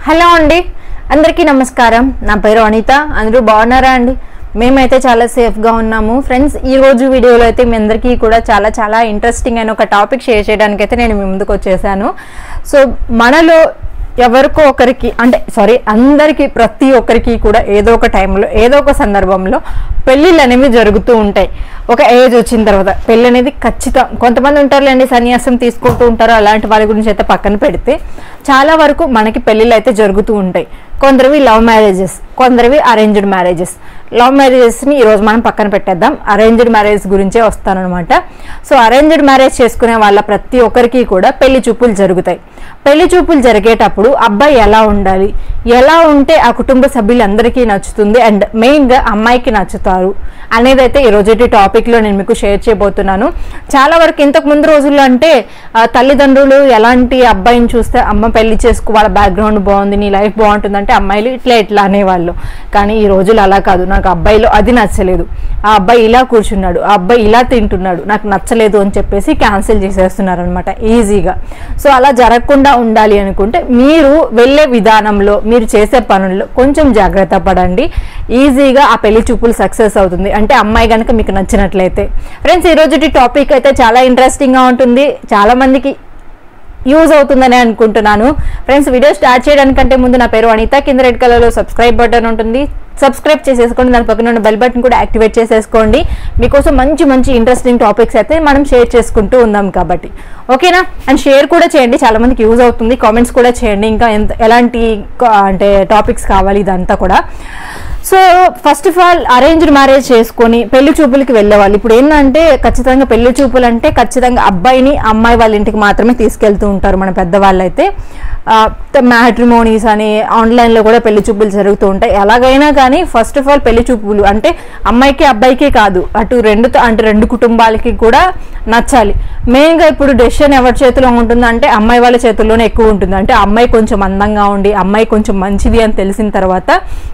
hello అండి అందరికీ నమస్కారం నా పేరు అనిత అందరూ బాగున్నారా అండి మేమైతే చాలా సేఫ్గా ఉన్నాము ఫ్రెండ్స్ ఈ రోజు వీడియోలో అయితే మీ అందరికీ కూడా చాలా చాలా ఇంట్రెస్టింగ్ అయిన ఒక టాపిక్ షేర్ చేయడానికి అయితే నేను మీ ముందుకు వచ్చేసాను సో మనలో ఎవరికో ఒకరికి అంటే సారీ అందరికీ ప్రతి ఒక్కరికి కూడా ఏదో ఒక టైంలో ఏదో ఒక సందర్భంలో పెళ్ళిళ్ళు అనేవి జరుగుతూ ఉంటాయి ఒక ఏజ్ వచ్చిన తర్వాత పెళ్ళి అనేది ఖచ్చితం కొంతమంది ఉంటారులేండి సన్యాసం తీసుకుంటూ ఉంటారు అలాంటి వాళ్ళ గురించి అయితే పక్కన పెడితే చాలా వరకు మనకి పెళ్ళిళ్ళు అయితే జరుగుతూ ఉంటాయి కొందరివి లవ్ మ్యారేజెస్ కొందరివి అరేంజ్డ్ మ్యారేజెస్ లవ్ మ్యారేజెస్ని ఈరోజు మనం పక్కన పెట్టేద్దాం అరేంజ్డ్ మ్యారేజ్ గురించే వస్తానమాట సో అరేంజ్డ్ మ్యారేజ్ చేసుకునే వాళ్ళ ప్రతి ఒక్కరికి కూడా పెళ్లి చూపులు జరుగుతాయి పెళ్లి చూపులు జరిగేటప్పుడు అబ్బాయి ఎలా ఉండాలి ఎలా ఉంటే ఆ కుటుంబ సభ్యులందరికీ నచ్చుతుంది అండ్ మెయిన్గా అమ్మాయికి నచ్చుతారు అనేది అయితే ఈ రోజు టాపిక్లో నేను మీకు షేర్ చేయబోతున్నాను చాలా వరకు ఇంతకు ముందు రోజుల్లో అంటే ఆ, తల్లిదండ్రులు ఎలాంటి అబ్బాయిని చూస్తే అమ్మ పెళ్లి చేసుకో వాళ్ళ బ్యాక్గ్రౌండ్ బాగుంది నీ లైఫ్ బాగుంటుందంటే అమ్మాయిలు ఇట్లా ఇట్లా అనేవాళ్ళు కానీ ఈ రోజులు అలా కాదు నాకు అబ్బాయిలో అది నచ్చలేదు ఆ అబ్బాయి ఇలా కూర్చున్నాడు ఆ అబ్బాయి ఇలా తింటున్నాడు నాకు నచ్చలేదు అని చెప్పేసి క్యాన్సిల్ చేసేస్తున్నారు అనమాట ఈజీగా సో అలా జరగకుండా ఉండాలి అనుకుంటే మీరు వెళ్ళే విధానంలో మీరు చేసే పనుల్లో కొంచెం జాగ్రత్త పడండి ఈజీగా ఆ పెళ్లి చూపులు సక్సెస్ అవుతుంది అంటే అమ్మాయి కనుక మీకు నచ్చినట్లయితే ఫ్రెండ్స్ ఈ రోజు టాపిక్ అయితే చాలా ఇంట్రెస్టింగ్గా ఉంటుంది చాలా మందికి యూజ్ అవుతుందని అనుకుంటున్నాను ఫ్రెండ్స్ వీడియో స్టార్ట్ చేయడానికంటే ముందు నా పేరు అనిత కింద రెడ్ కలర్లో సబ్స్క్రైబ్ బటన్ ఉంటుంది సబ్స్క్రైబ్ చేసేసుకోండి దాని పక్కన ఉన్న బెల్ బటన్ కూడా యాక్టివేట్ చేసేసుకోండి మీకోసం మంచి మంచి ఇంట్రెస్టింగ్ టాపిక్స్ అయితే మనం షేర్ చేసుకుంటూ ఉందాం కాబట్టి ఓకేనా అండ్ షేర్ కూడా చేయండి చాలా మందికి యూజ్ అవుతుంది కామెంట్స్ కూడా చేయండి ఇంకా ఎంత ఎలాంటి కా- అంటే టాపిక్స్ కావాలి ఇదంతా కూడా so first of all arranged marriage చేసుకొని పెళ్లి చూపులకి వెళ్ళేవాళ్ళు ఇప్పుడు ఏంటంటే ఖచ్చితంగా పెళ్లి చూపులు అంటే ఖచ్చితంగా అబ్బాయిని అమ్మాయి వాళ్ళ ఇంటికి మాత్రమే తీసుకెళ్తూ ఉంటారు మన పెద్దవాళ్ళు అయితే మ్యాట్రిమోనీస్ అని ఆన్లైన్లో కూడా పెళ్లి చూపులు జరుగుతూ ఉంటాయి ఎలాగైనా కానీ ఫస్ట్ ఆఫ్ ఆల్ పెళ్లి చూపులు అంటే అమ్మాయికి అబ్బాయికి కాదు అటు రెండు అంటే రెండు కుటుంబాలకి కూడా నచ్చాలి మెయిన్గా ఇప్పుడు డెసిషన్ ఎవరి చేతిలో ఉంటుంది అంటే అమ్మాయి వాళ్ళ చేతుల్లోనే ఎక్కువ ఉంటుంది అంటే అమ్మాయి కొంచెం అందంగా ఉండి అమ్మాయి కొంచెం మంచిది అని తెలిసిన తర్వాత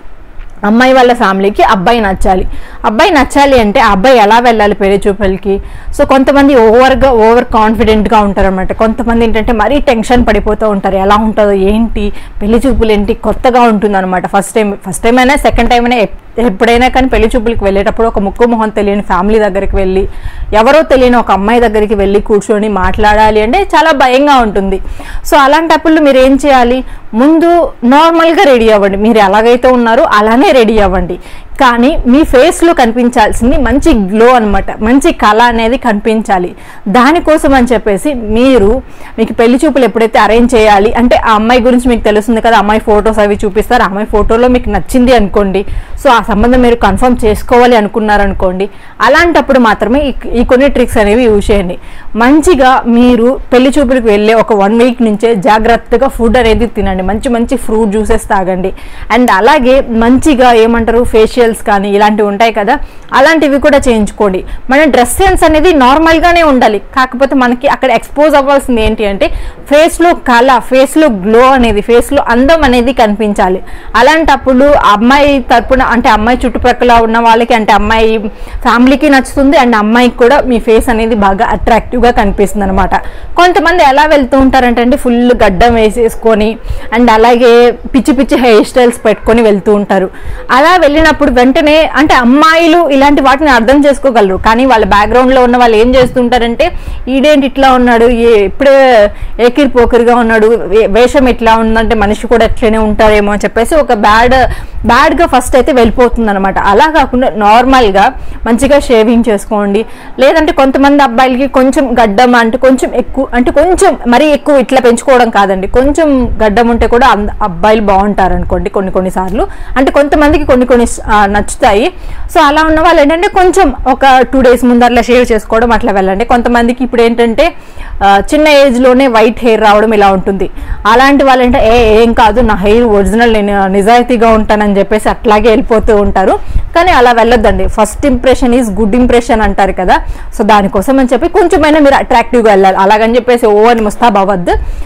అమ్మాయి వాళ్ళ ఫ్యామిలీకి అబ్బాయి నచ్చాలి అబ్బాయి నచ్చాలి అంటే ఆ అబ్బాయి ఎలా వెళ్ళాలి పెళ్లి చూపులకి సో కొంతమంది ఓవర్గా ఓవర్ కాన్ఫిడెంట్గా ఉంటారు అనమాట కొంతమంది ఏంటంటే మరీ టెన్షన్ పడిపోతూ ఉంటారు ఎలా ఉంటుందో ఏంటి పెళ్లి చూపులు ఏంటి కొత్తగా ఉంటుంది అనమాట ఫస్ట్ టైం ఫస్ట్ టైం అయినా సెకండ్ టైం అయినా ఎప్- ఎప్పుడైనా కానీ పెళ్లి చూపులకి వెళ్ళేటప్పుడు ఒక ముక్కు మొహం తెలియని ఫ్యామిలీ దగ్గరికి వెళ్ళి ఎవరో తెలియని ఒక అమ్మాయి దగ్గరికి వెళ్ళి కూర్చొని మాట్లాడాలి అంటే చాలా భయంగా ఉంటుంది సో అలాంటప్పుడు మీరు ఏం చేయాలి ముందు నార్మల్గా రెడీ అవ్వండి మీరు ఎలాగైతే ఉన్నారో అలానే రెడీ అవ్వండి కానీ మీ ఫేస్లో కనిపించాల్సింది మంచి గ్లో అనమాట మంచి కళ అనేది కనిపించాలి దానికోసం అని చెప్పేసి మీరు మీకు పెళ్లి చూపులు ఎప్పుడైతే అరేంజ్ చేయాలి అంటే ఆ అమ్మాయి గురించి మీకు తెలుస్తుంది కదా అమ్మాయి ఫొటోస్ అవి చూపిస్తారు ఆ అమ్మాయి ఫోటోలో మీకు నచ్చింది అనుకోండి సో ఆ సంబంధం మీరు కన్ఫర్మ్ చేసుకోవాలి అనుకున్నారనుకోండి అలాంటప్పుడు మాత్రమే ఈ- ఈ కొన్ని ట్రిక్స్ అనేవి యూజ్ చేయండి మంచిగా మీరు పెళ్లి చూపులకు వెళ్ళే ఒక వన్ వీక్ నుంచే జాగ్రత్తగా ఫుడ్ అనేది తినండి మంచి మంచి ఫ్రూట్ జ్యూసెస్ తాగండి అండ్ అలాగే మంచిగా ఏమంటారు ఫేషియల్స్ కానీ ఇలాంటివి ఉంటాయి కదా అలాంటివి కూడా చేయించుకోండి మన డ్రెస్ సెన్స్ అనేది నార్మల్గానే ఉండాలి కాకపోతే మనకి అక్కడ ఎక్స్పోజ్ అవ్వాల్సింది ఏంటి అంటే ఫేస్లో కళ ఫేస్లో గ్లో అనేది ఫేస్లో అందం అనేది కనిపించాలి అలాంటప్పుడు అమ్మాయి తరపున అంటే అమ్మాయి చుట్టుప్రక్కల ఉన్న వాళ్ళకి అంటే అమ్మాయి ఫ్యామిలీకి నచ్చుతుంది అండ్ అమ్మాయికి కూడా మీ ఫేస్ అనేది బాగా అట్రాక్టివ్గా కనిపిస్తుంది అనమాట కొంతమంది ఎలా వెళ్తూ ఉంటారంటే అంటే ఫుల్ గడ్డం వేసేసుకొని అండ్ అలాగే పిచ్చి పిచ్చి హెయిర్ స్టైల్స్ పెట్టుకొని వెళ్తూ ఉంటారు అలా వెళ్ళినప్పుడు వెంటనే అంటే అమ్మాయిలు ఇలాంటి వాటిని అర్థం చేసుకోగలరు కానీ వాళ్ళ బ్యాక్గ్రౌండ్లో ఉన్న వాళ్ళు ఏం చేస్తుంటారంటే ఈడేంటి ఇట్లా ఉన్నాడు ఏ ఇప్పుడే ఏకిరి పోకిరిగా ఉన్నాడు వే- వేషం ఇట్లా ఉందంటే మనిషి కూడా ఎట్లనే ఉంటారేమో అని చెప్పేసి ఒక బ్యాడ్ బ్యాడ్గా ఫస్ట్ అయితే వెళ్ళిపోతుంది అనమాట అలా కాకుండా నార్మల్గా మంచిగా షేవింగ్ చేసుకోండి లేదంటే కొంతమంది అబ్బాయిలకి కొంచెం గడ్డం అంటే కొంచెం ఎక్కువ అంటే కొంచెం మరీ ఎక్కువ ఇట్లా పెంచుకోవడం కాదండి కొంచెం గడ్డం ఉంటే కూడా అంద- అబ్బాయిలు బాగుంటారు అనుకోండి కొన్ని కొన్నిసార్లు అంటే కొంతమందికి కొన్ని కొన్ని ఆ, నచ్చుతాయి సో అలా ఉన్న వాళ్ళు ఏంటంటే కొంచెం ఒక టూ డేస్ ముందరలా షేవ్ చేసుకోవడం అట్లా వెళ్ళండి కొంతమందికి ఇప్పుడు ఏంటంటే ఆ, చిన్న ఏజ్లోనే వైట్ హెయిర్ రావడం ఇలా ఉంటుంది అలాంటి వాళ్ళు అంటే ఏ ఏం కాదు నా హెయిర్ ఒరిజినల్ నేను నిజాయితీగా ఉంటానని చెప్పేసి అట్లాగే వెళ్ళిపోతూ ఉంటారు కానీ అలా వెళ్ళొద్దండి first impression is good impression అంటారు కదా సో దానికోసం అని చెప్పి కొంచెమైనా మీరు అట్రాక్టివ్గా వెళ్ళాలి అలాగని చెప్పేసి ఓ అని ముస్తాబ్ అవ్వద్దు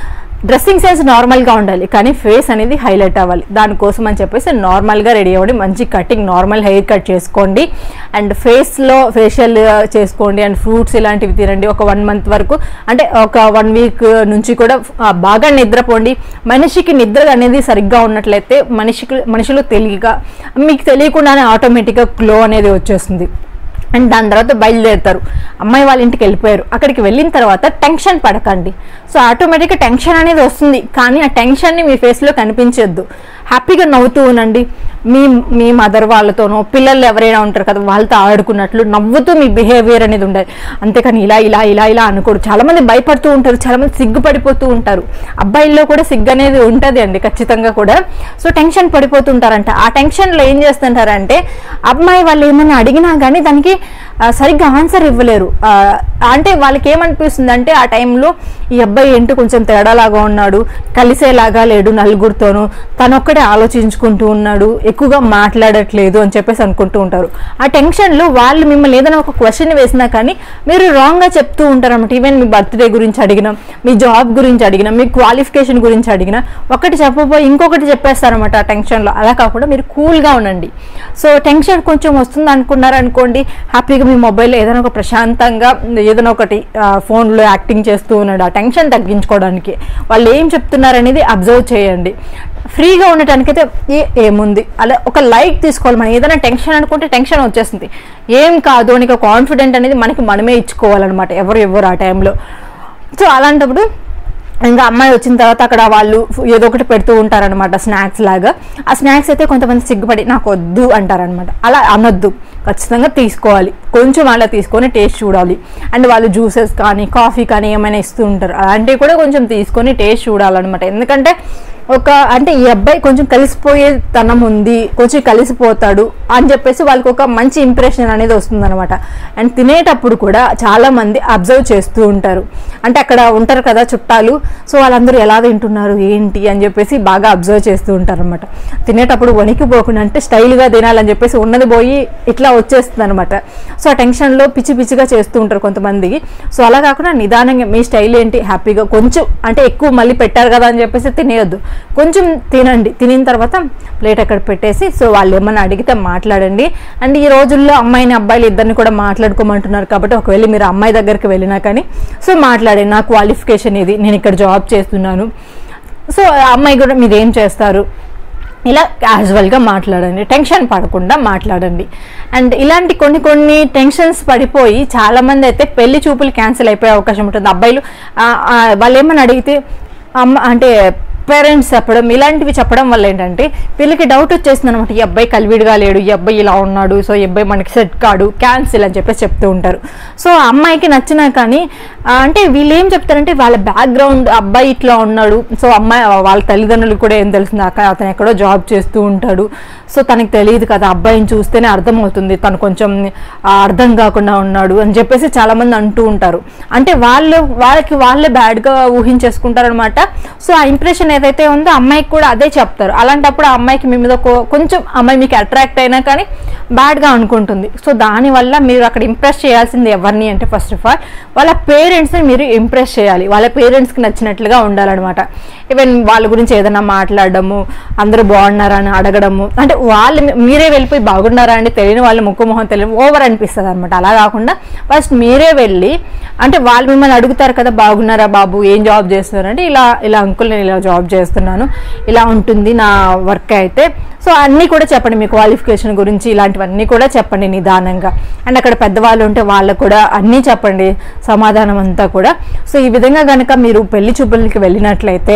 డ్రెస్సింగ్ సెన్స్ నార్మల్గా ఉండాలి కానీ ఫేస్ అనేది హైలైట్ అవ్వాలి దానికోసం అని చెప్పేసి నార్మల్గా రెడీ అవ్వండి మంచి కటింగ్ నార్మల్ హెయిర్ కట్ చేసుకోండి అండ్ ఫేస్లో ఫేషియల్ చేసుకోండి అండ్ ఫ్రూట్స్ ఇలాంటివి తినండి ఒక వన్ మంత్ వరకు అంటే ఒక వన్ వీక్ నుంచి కూడా ఆ, బాగా నిద్రపోండి మనిషికి నిద్ర అనేది సరిగ్గా ఉన్నట్లయితే మనిషికి మనుషులు తెలియగా మీకు తెలియకుండానే ఆటోమేటిక్గా గ్లో అనేది వచ్చేస్తుంది అండ్ దాని తర్వాత బయలుదేరుతారు అమ్మాయి వాళ్ళ ఇంటికి వెళ్ళిపోయారు అక్కడికి వెళ్ళిన తర్వాత టెన్షన్ పడకండి సో ఆటోమేటిక్గా టెన్షన్ అనేది వస్తుంది కానీ ఆ టెన్షన్ని మీ ఫేస్లో కనిపించొద్దు హ్యాపీగా నవ్వుతూ ఉండండి మీ మీ మదర్ వాళ్ళతోనో పిల్లలు ఎవరైనా ఉంటారు కదా వాళ్ళతో ఆడుకున్నట్లు నవ్వుతూ మీ బిహేవియర్ అనేది ఉండాలి అంతేకాని ఇలా ఇలా ఇలా ఇలా అనుకోరు చాలామంది భయపడుతూ ఉంటారు చాలామంది సిగ్గుపడిపోతూ ఉంటారు అబ్బాయిల్లో కూడా సిగ్గు అనేది ఉంటుంది అండి ఖచ్చితంగా కూడా సో టెన్షన్ పడిపోతుంటారంట ఆ టెన్షన్లో ఏం చేస్తుంటారంటే అమ్మాయి వాళ్ళు ఏమైనా అడిగినా కానీ దానికి ఆ, సరిగ్గా ఆన్సర్ ఇవ్వలేరు ఆ, అంటే వాళ్ళకి ఏమనిపిస్తుంది అంటే ఆ టైంలో ఈ అబ్బాయి ఏంటో కొంచెం తేడాలాగా ఉన్నాడు కలిసేలాగా లేడు నలుగురితోనూ తనొక్కడే ఆలోచించుకుంటూ ఉన్నాడు ఎక్కువగా మాట్లాడట్లేదు అని చెప్పేసి అనుకుంటూ ఉంటారు ఆ టెన్షన్లో వాళ్ళు మిమ్మల్ని ఏదైనా ఒక క్వశ్చన్ వేసినా కానీ మీరు రాంగ్గా చెప్తూ ఉంటారు అనమాట ఈవెన్ మీ బర్త్డే గురించి అడిగినా మీ జాబ్ గురించి అడిగినా మీ క్వాలిఫికేషన్ గురించి అడిగినా ఒకటి చెప్పబోయి ఇంకొకటి చెప్పేస్తారనమాట ఆ టెన్షన్లో అలా కాకుండా మీరు కూల్గా ఉండండి సో టెన్షన్ కొంచెం వస్తుంది అనుకున్నారు అనుకోండి హ్యాపీగా మీ మొబైల్లో ఏదైనా ఒక ప్రశాంతంగా ఏదైనా ఒకటి ఆ, ఫోన్లో యాక్టింగ్ చేస్తూ ఉన్నాడు ఆ టెన్షన్ తగ్గించుకోవడానికి వాళ్ళు ఏం చెప్తున్నారు అనేది అబ్జర్వ్ చేయండి ఫ్రీగా ఉండటానికైతే ఏ ఏముంది అలా ఒక లైట్ తీసుకోవాలి మనం ఏదైనా టెన్షన్ అనుకుంటే టెన్షన్ వచ్చేస్తుంది ఏం కాదు అని కాన్ఫిడెంట్ అనేది మనకి మనమే ఇచ్చుకోవాలన్నమాట ఎవరు ఎవరు ఆ టైంలో సో అలాంటప్పుడు ఇంకా అమ్మాయి వచ్చిన తర్వాత అక్కడ వాళ్ళు ఏదో ఒకటి పెడుతూ ఉంటారనమాట స్నాక్స్ లాగా ఆ స్నాక్స్ అయితే కొంతమంది సిగ్గుపడి నాకు వద్దు అంటారనమాట అలా అనొద్దు ఖచ్చితంగా తీసుకోవాలి కొంచెం అలా తీసుకొని టేస్ట్ చూడాలి అండ్ వాళ్ళు జ్యూసెస్ కానీ కాఫీ కానీ ఏమైనా ఇస్తూ ఉంటారు అలాంటివి కూడా కొంచెం తీసుకొని టేస్ట్ చూడాలన్నమాట ఎందుకంటే ఒక అంటే ఈ అబ్బాయి కొంచెం కలిసిపోయే తనం ఉంది కొంచెం కలిసిపోతాడు అని చెప్పేసి వాళ్ళకి ఒక మంచి ఇంప్రెషన్ అనేది వస్తుంది అనమాట అండ్ తినేటప్పుడు కూడా చాలా మంది అబ్జర్వ్ చేస్తూ ఉంటారు అంటే అక్కడ ఉంటారు కదా చుట్టాలు సో వాళ్ళందరూ ఎలా తింటున్నారు ఏంటి అని చెప్పేసి బాగా అబ్జర్వ్ చేస్తూ ఉంటారు అనమాట తినేటప్పుడు వణికిపోకుండా అంటే స్టైల్గా తినాలని చెప్పేసి ఉన్నది పోయి ఇట్లా వచ్చేస్తుంది అనమాట సో ఆ టెన్షన్లో పిచ్చి పిచ్చిగా చేస్తూ ఉంటారు కొంతమందికి సో అలా కాకుండా నిదానంగా మీ స్టైల్ ఏంటి హ్యాపీగా కొంచెం అంటే ఎక్కువ మళ్ళీ పెట్టారు కదా అని చెప్పేసి తినేయొద్దు కొంచెం తినండి తినిన తర్వాత ప్లేట్ అక్కడ పెట్టేసి సో వాళ్ళు ఏమన్నా అడిగితే మాట్లాడండి అండ్ ఈ రోజుల్లో అమ్మాయిని అబ్బాయిలు ఇద్దరిని కూడా మాట్లాడుకోమంటున్నారు కాబట్టి ఒకవేళ మీరు అమ్మాయి దగ్గరికి వెళ్ళినా కానీ సో మాట్లాడండి నా క్వాలిఫికేషన్ ఇది నేను ఇక్కడ జాబ్ చేస్తున్నాను సో ఆ అమ్మాయి కూడా మీరు ఏం చేస్తారు ఇలా క్యాజువల్గా మాట్లాడండి టెన్షన్ పడకుండా మాట్లాడండి అండ్ ఇలాంటి కొన్ని కొన్ని టెన్షన్స్ పడిపోయి చాలామంది అయితే పెళ్లి చూపులు క్యాన్సిల్ అయిపోయే అవకాశం ఉంటుంది అబ్బాయిలు ఆ, ఆ, వాళ్ళు ఏమని అడిగితే అమ్మ అంటే పేరెంట్స్ చెప్పడం ఇలాంటివి చెప్పడం వల్ల ఏంటంటే వీళ్ళకి డౌట్ వచ్చేస్తుంది అనమాట ఈ అబ్బాయి కలివిడిగా లేడు ఈ అబ్బాయి ఇలా ఉన్నాడు సో ఈ అబ్బాయి మనకి సెట్ కాడు క్యాన్సిల్ అని చెప్పేసి చెప్తూ ఉంటారు సో ఆ అమ్మాయికి నచ్చినా కానీ ఆ, అంటే వీళ్ళు ఏం చెప్తారంటే వాళ్ళ బ్యాక్గ్రౌండ్ అబ్బాయి ఇట్లా ఉన్నాడు సో అమ్మాయి వాళ్ళ తల్లిదండ్రులు కూడా ఏం తెలిసింది అక్క అతను ఎక్కడో జాబ్ చేస్తూ ఉంటాడు సో తనకి తెలియదు కదా అబ్బాయిని చూస్తేనే అర్థమవుతుంది తను కొంచెం ఆ, అర్థం కాకుండా ఉన్నాడు అని చెప్పేసి చాలా మంది అంటూ ఉంటారు అంటే వాళ్ళు వాళ్ళకి వాళ్ళే బ్యాడ్గా ఊహించేసుకుంటారనమాట సో ఆ ఇంప్రెషన్ ఏదైతే ఉందో అమ్మాయికి కూడా అదే చెప్తారు అలాంటప్పుడు ఆ అమ్మాయికి మీ మీద కొ- కొంచెం అమ్మాయి మీకు అట్రాక్ట్ అయినా కానీ బ్యాడ్గా అనుకుంటుంది సో దానివల్ల మీరు అక్కడ ఇంప్రెస్ చేయాల్సింది ఎవరిని అంటే ఫస్ట్ ఆఫ్ ఆల్ వాళ్ళ పేరెంట్స్ని మీరు ఇంప్రెస్ చేయాలి వాళ్ళ పేరెంట్స్కి నచ్చినట్లుగా ఉండాలన్నమాట ఈవెన్ వాళ్ళ గురించి ఏదైనా మాట్లాడడము అందరూ బాగున్నారా అని అడగడము అంటే వాళ్ళు మీ- మీరే వెళ్ళిపోయి బాగున్నారా అని తెలియని వాళ్ళ ముక్కు మొహం తెలియని ఓవర్ అనిపిస్తుంది అనమాట అలా కాకుండా ఫస్ట్ మీరే వెళ్ళి అంటే వాళ్ళు మిమ్మల్ని అడుగుతారు కదా బాగున్నారా బాబు ఏం జాబ్ చేస్తున్నారు అంటే ఇలా ఇలా అంకుల్ నేను ఇలా జాబ్ చేస్తున్నాను ఇలా ఉంటుంది నా వర్క్ అయితే సో అన్నీ కూడా చెప్పండి మీ క్వాలిఫికేషన్ గురించి ఇలాంటివన్నీ కూడా చెప్పండి నిదానంగా అండ్ అక్కడ పెద్దవాళ్ళు ఉంటే వాళ్ళకు కూడా అన్నీ చెప్పండి సమాధానం అంతా కూడా సో ఈ విధంగా కనుక మీరు పెళ్లి చూపులకి వెళ్ళినట్లయితే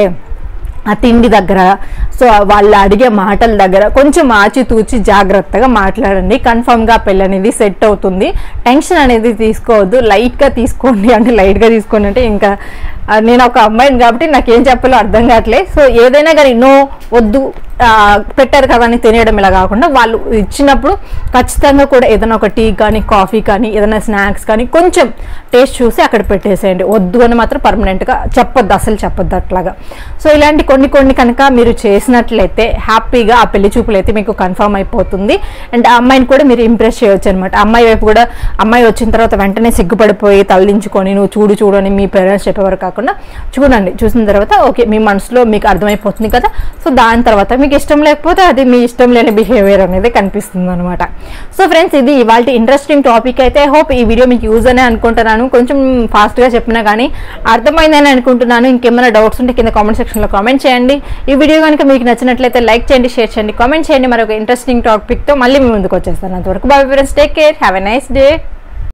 ఆ తిండి దగ్గర సో వాళ్ళు అడిగే మాటల దగ్గర కొంచెం ఆచితూచి జాగ్రత్తగా మాట్లాడండి కన్ఫర్మ్గా పెళ్ళి అనేది సెట్ అవుతుంది టెన్షన్ అనేది తీసుకోవద్దు లైట్గా తీసుకోండి అంటే లైట్గా తీసుకోండి అంటే ఇంకా ఆ, నేను ఒక అమ్మాయిని కాబట్టి నాకు ఏం చెప్పాలో అర్థం కావట్లేదు సో ఏదైనా కానీ నో వద్దు ఆ, పెట్టారు కదా అని తినేయడం ఇలా కాకుండా వాళ్ళు ఇచ్చినప్పుడు ఖచ్చితంగా కూడా ఏదైనా ఒక టీ కానీ కాఫీ కానీ ఏదైనా స్నాక్స్ కానీ కొంచెం టేస్ట్ చూసి అక్కడ పెట్టేసేయండి వద్దు అని మాత్రం పర్మనెంట్గా చెప్పొద్దు అసలు చెప్పొద్దు అట్లాగా సో ఇలాంటి కొన్ని కొన్ని కనుక మీరు చేసినట్లయితే హ్యాపీగా ఆ పెళ్లి చూపులు అయితే మీకు కన్ఫర్మ్ అయిపోతుంది అండ్ ఆ అమ్మాయిని కూడా మీరు ఇంప్రెస్ చేయొచ్చు అనమాట అమ్మాయి వైపు కూడా అమ్మాయి వచ్చిన తర్వాత వెంటనే సిగ్గుపడిపోయి తలదించుకొని నువ్వు చూడు చూడు అని మీ పేరెంట్స్ చెప్పేవారు కాకుండా కాకుండా చూడండి చూసిన తర్వాత ఓకే మీ మనసులో మీకు అర్థమైపోతుంది కదా సో దాని తర్వాత మీకు ఇష్టం లేకపోతే అది మీ ఇష్టం లేని బిహేవియర్ అనేది కనిపిస్తుంది అనమాట సో ఫ్రెండ్స్ ఇది ఇవాళ ఇంట్రెస్టింగ్ టాపిక్ అయితే హోప్ ఈ వీడియో మీకు యూజ్ అనే అనుకుంటున్నాను కొంచెం ఫాస్ట్గా చెప్పినా కానీ అర్థమైందని అనుకుంటున్నాను ఇంకేమైనా డౌట్స్ ఉంటే కింద కామెంట్ సెక్షన్లో కామెంట్ చేయండి ఈ వీడియో కనుక మీకు నచ్చినట్లయితే లైక్ చేయండి షేర్ చేయండి కామెంట్ చేయండి మరొక ఇంట్రెస్టింగ్ టాపిక్తో మళ్ళీ మీ ముందుకు వచ్చేస్తాను అంతవరకు bye friends take care have a nice day